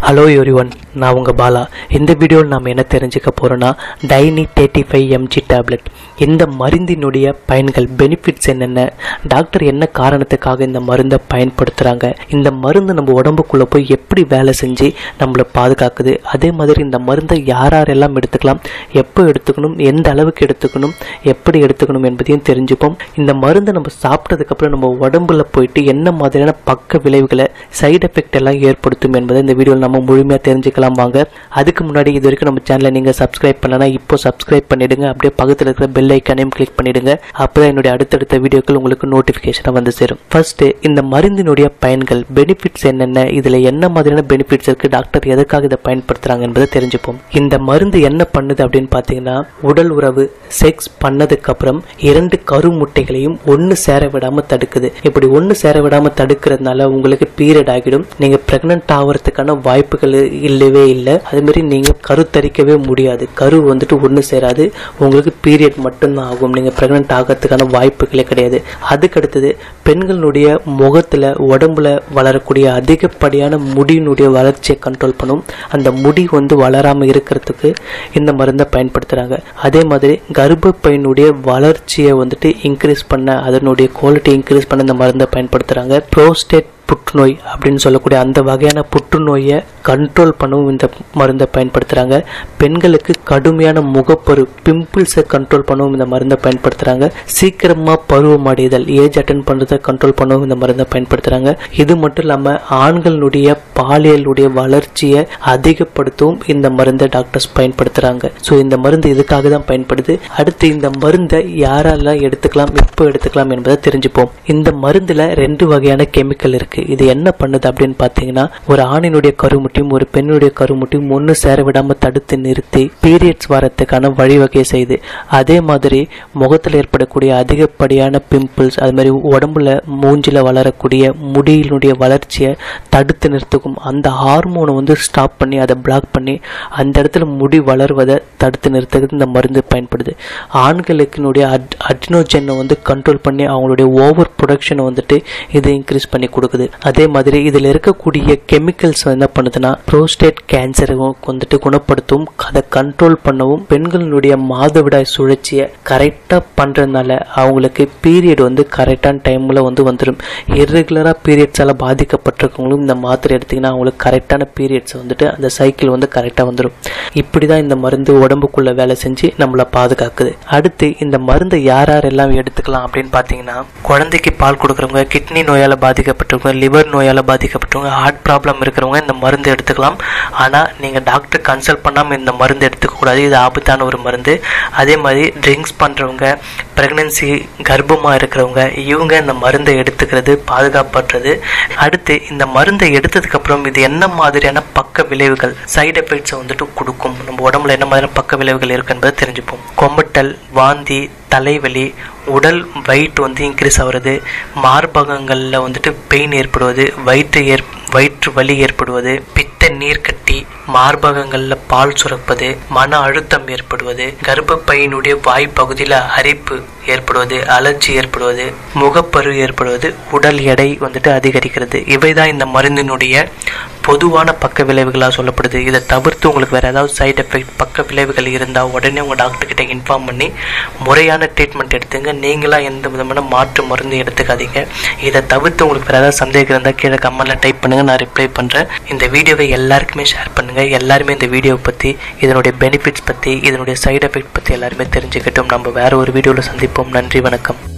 hello everyone நான் உங்கள் பாலா இந்த வீடியோவில் நாம் என்ன தெரிஞ்சுக்க போகிறோன்னா tiny thirty five MG tablet இந்த மருந்தினுடைய பயன்கள் பெனிஃபிட்ஸ் என்னென்ன டாக்டர் என்ன காரணத்துக்காக இந்த மருந்தை பயன்படுத்துகிறாங்க இந்த மருந்து நம்ம உடம்புக்குள்ளே போய் எப்படி வேலை செஞ்சு நம்மளை பாதுகாக்குது அதே மாதிரி இந்த மருந்தை யார் யாரெல்லாம் எடுத்துக்கலாம் எப்போ எடுத்துக்கணும் எந்த அளவுக்கு எடுத்துக்கணும் எப்படி எடுத்துக்கணும் என்பதையும் தெரிஞ்சுப்போம் இந்த மருந்தை நம்ம சாப்பிட்டதுக்கப்புறம் நம்ம உடம்புல போயிட்டு என்ன மாதிரியான பக்க விளைவுகளை சைடு எஃபெக்ட் எல்லாம் ஏற்படுத்தும் என்பதை இந்த வீடியோவில் நம்ம முழுமையாக தெரிஞ்சுக்கலாம் வாங்க அதுக்கு முன்னாடி இது வரைக்கும் நம்ம சேனலை நீங்கள் சப்ஸ்கிரைப் பண்ணலனா இப்போ சப்ஸ்கிரைப் பண்ணிடுங்க அப்படியே பக்கத்தில் இருக்கிற பெல் ஐக்கானையும் கிளிக் பண்ணிடுங்க அப்பதான் என்னுடைய அடுத்தடுத்த வீடியோக்கள் உங்களுக்கு நோட்டிஃபிகேஷனாக வந்து சேரும் ஃபர்ஸ்ட் இந்த மருந்தினுடைய பயன்கள் பெனிஃபிட்ஸ் என்னென்ன இதில் என்ன மாதிரியான பெனிஃபிட்ஸ் இருக்கு டாக்டர் எதுக்காக இதை பயன்படுத்துறாங்க என்பதை தெரிஞ்சுப்போம் இந்த மருந்து என்ன பண்ணுது அப்படின்னு பார்த்தீங்கன்னா உடல் உறவு செக்ஸ் பண்ணதுக்கு அப்புறம் இரண்டு கரு முட்டைகளையும் ஒன்று சேர விடாம தடுக்குது இப்படி ஒன்று சேர விடாம தடுக்கிறதுனால உங்களுக்கு பீரியட் ஆகிடும் நீங்க பிரெக்னன்ட் ஆகிறதுக்கான வாய்ப்புகள் இல்லவே இல்லை அதே மாதிரி நீங்க கருத்தரிக்கவே முடியாது கரு வந்துட்டு ஒன்று சேராது உங்களுக்கு பீரியட் மட்டும்தான் ஆகும் நீங்க பிரெக்னன்ட் ஆகிறதுக்கான வாய்ப்புகளே கிடையாது அதுக்கு அடுத்தது பெண்களுடைய முகத்துல உடம்புல வளரக்கூடிய அதிகப்படியான முடியினுடைய வளர்ச்சியை கண்ட்ரோல் பண்ணும் அந்த முடி வந்து வளராம இருக்கிறதுக்கு இந்த மருந்தை பயன்படுத்துறாங்க அதே மாதிரி கர்ப்பப்பையினுடைய வளர்ச்சியை வந்துட்டு இன்க்ரீஸ் பண்ண அதனுடைய குவாலிட்டி இன்க்ரீஸ் பண்ண இந்த மருந்தை பயன்படுத்துறாங்க ப்ரோஸ்டேட் புற்றுநோய் அப்படின்னு சொல்லக்கூடிய அந்த வகையான புற்றுநோயை கண்ட்ரோல் பண்ணவும் இந்த மருந்தை பயன்படுத்துகிறாங்க பெண்களுக்கு கடுமையான முகப்பரு பிம்பிள்ஸை கண்ட்ரோல் பண்ணவும் இந்த மருந்தை பயன்படுத்துகிறாங்க சீக்கிரமாக பருவமடைதல் ஏஜ் அட்டன் பண்ணுறதை கண்ட்ரோல் பண்ணவும் இந்த மருந்தை பயன்படுத்துகிறாங்க இது மட்டும் இல்லாமல் ஆண்களுடைய பாலியலுடைய வளர்ச்சியை அதிகப்படுத்தவும் இந்த மருந்தை டாக்டர்ஸ் பயன்படுத்துகிறாங்க ஸோ இந்த மருந்து இதுக்காக தான் பயன்படுது அடுத்து இந்த மருந்தை யாரெல்லாம் எடுத்துக்கலாம் எப்போ எடுத்துக்கலாம் என்பதை தெரிஞ்சுப்போம் இந்த மருந்தில் ரெண்டு வகையான கெமிக்கல் இருக்கு இது என்ன பண்ணுது அப்படின்னு பார்த்தீங்கன்னா ஒரு ஆணினுடைய கருமுட்டியும் ஒரு பெண்ணுடைய கருமுட்டியும் ஒன்று சேர விடாம தடுத்து நிறுத்தி பீரியட்ஸ் வரத்துக்கான வழிவகை செய்யுது அதே மாதிரி முகத்தில் ஏற்படக்கூடிய அதிகப்படியான பிம்பிள்ஸ் அது மாதிரி உடம்புல மூஞ்சில வளரக்கூடிய முடியினுடைய வளர்ச்சியை தடுத்து நிறுத்துக்கும் அந்த ஹார்மோனை வந்து ஸ்டாப் பண்ணி அதை பிளாக் பண்ணி அந்த இடத்துல முடி வளர்வதை தடுத்து நிறுத்துறது இந்த மருந்து பயன்படுது ஆண்களுக்கினுடைய அட் அட்னோஜனை வந்து கண்ட்ரோல் பண்ணி அவங்களுடைய ஓவர் ப்ரொடக்ஷனை வந்துட்டு இது இன்க்ரீஸ் பண்ணி கொடுக்குது அதே மாதிரி இதில் இருக்கக்கூடிய கெமிக்கல்ஸ் என்ன பண்ணுதுன்னா ப்ரோஸ்டேட் கேன்சரை வந்துட்டு குணப்படுத்தும் அதை கண்ட்ரோல் பண்ணவும் பெண்களுடைய மாதவிடாய் சுழற்சியை கரெக்டாக பண்ணுறதுனால அவங்களுக்கு பீரியட் வந்து கரெக்டான டைமில் வந்து வந்துடும் இர்ரெகுலராக பீரியட்ஸால் பாதிக்கப்பட்டிருக்கவங்களும் இந்த மாத்திரை எடுத்திங்கன்னா அவங்களுக்கு கரெக்டான பீரியட்ஸ் வந்துட்டு அந்த சைக்கிள் வந்து கரெக்டாக வந்துடும் இப்படி தான் இந்த மருந்து உடம்புக்குள்ளே வேலை செஞ்சு நம்மளை பாதுகாக்குது அடுத்து இந்த மருந்தை யார் யாரெல்லாம் எடுத்துக்கலாம் அப்படின்னு பார்த்தீங்கன்னா குழந்தைக்கு பால் கொடுக்குறவங்க கிட்னி நோயால் பாதிக்கப்பட்டவங்க லிவர் நோயால் பாதிக்கப்பட்டவங்க ஹார்ட் ப்ராப்ளம் இருக்கிறவங்க இந்த மருந்து எடுத்துக்கலாம் ஆனால் நீங்கள் டாக்டர் கன்சல்ட் பண்ணாமல் இந்த மருந்து எடுத்துக்கக்கூடாது இது ஆபத்தான ஒரு மருந்து அதே மாதிரி ட்ரிங்க்ஸ் பண்ணுறவங்க ப்ரெக்னென்சி கர்ப்பமாக இருக்கிறவங்க இவங்க இந்த மருந்தை எடுத்துக்கிறது பாதுகாப்பற்றது அடுத்து இந்த மருந்தை எடுத்ததுக்கப்புறம் இது என்ன மாதிரியான பக்க விளைவுகள் சைடு எஃபெக்ட்ஸை வந்துட்டு கொடுக்கும் நம்ம உடம்புல என்ன மாதிரியான பக்க விளைவுகள் இருக்கு என்பதை தெரிஞ்சுப்போம் கொம்பட்டல் வாந்தி தலைவலி உடல் வெயிட் வந்து இன்க்ரீஸ் ஆகுறது மார்பகங்களில் வந்துட்டு பெயின் ஏற்படுவது வயிற்று ஏற் வயிற்று வலி ஏற்படுவது பித்த நீர் கட்டி மார்பகங்களில் பால் சுரப்பது மன அழுத்தம் ஏற்படுவது கர்ப்பப்பையினுடைய வாய் பகுதியில் அரிப்பு ஏற்படுவது அலர்ஜி ஏற்படுவது முகப்பரு ஏற்படுவது உடல் எடை வந்துட்டு அதிகரிக்கிறது இவைதான் இந்த மருந்தினுடைய பொதுவான பக்க விளைவுகளாக சொல்லப்படுது இதை தவிர்த்து உங்களுக்கு வேறு ஏதாவது சைடு எஃபெக்ட் பக்க விளைவுகள் இருந்தால் உடனே உங்கள் டாக்டர் கிட்ட இன்ஃபார்ம் பண்ணி முறையான ட்ரீட்மெண்ட் எடுத்துங்க நீங்களாக எந்த விதமான மாற்று மருந்து எடுத்துக்காதீங்க இதை தவிர்த்து உங்களுக்கு வேறு ஏதாவது சந்தேகம் இருந்தால் கீழே கமெண்ட்டில் டைப் பண்ணுங்கள் நான் ரிப்ளை பண்ணுறேன் இந்த வீடியோவை எல்லாருக்குமே ஷேர் பண்ணுங்கள் எல்லாருமே இந்த வீடியோவை பற்றி இதனுடைய பெனிஃபிட்ஸ் பற்றி இதனுடைய சைடு எஃபெக்ட் பற்றி எல்லாருமே தெரிஞ்சுக்கிட்டோம் நம்ம வேறு ஒரு வீடியோவில் சந்திப்போம் நன்றி வணக்கம்